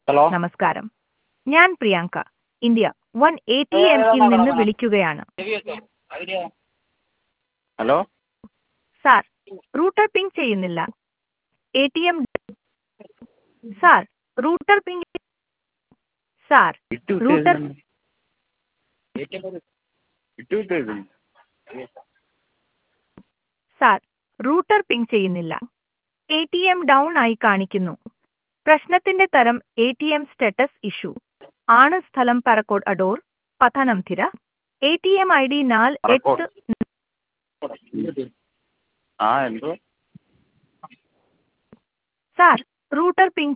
Hello നമസ്കാരം ഞാൻ Priyanka India one A T എമ്മിൽ നിന്ന് വിളിക്കുകയാണ് ഹലോ സാർ റൂട്ടർ പിങ് ചെയ്യുന്നില്ല A T M sir router ping sir വിട്ടു വിട്ടു റൂട്ടർ വിട്ടു വിട്ടു സാർ റൂട്ടർ പിങ് ചെയ്യുന്നില്ല എ ടി എം ഡൗൺ ആയി കാണിക്കുന്നു പ്രശ്നത്തിന്റെ തരം A T M status issue ആണ് സ്ഥലം Parakode Adoor Pathanamthitta A T M I D നാല് പറക്കോട്. എട്ട് ആ എന്തോ സാർ റൂട്ടർ പിങ്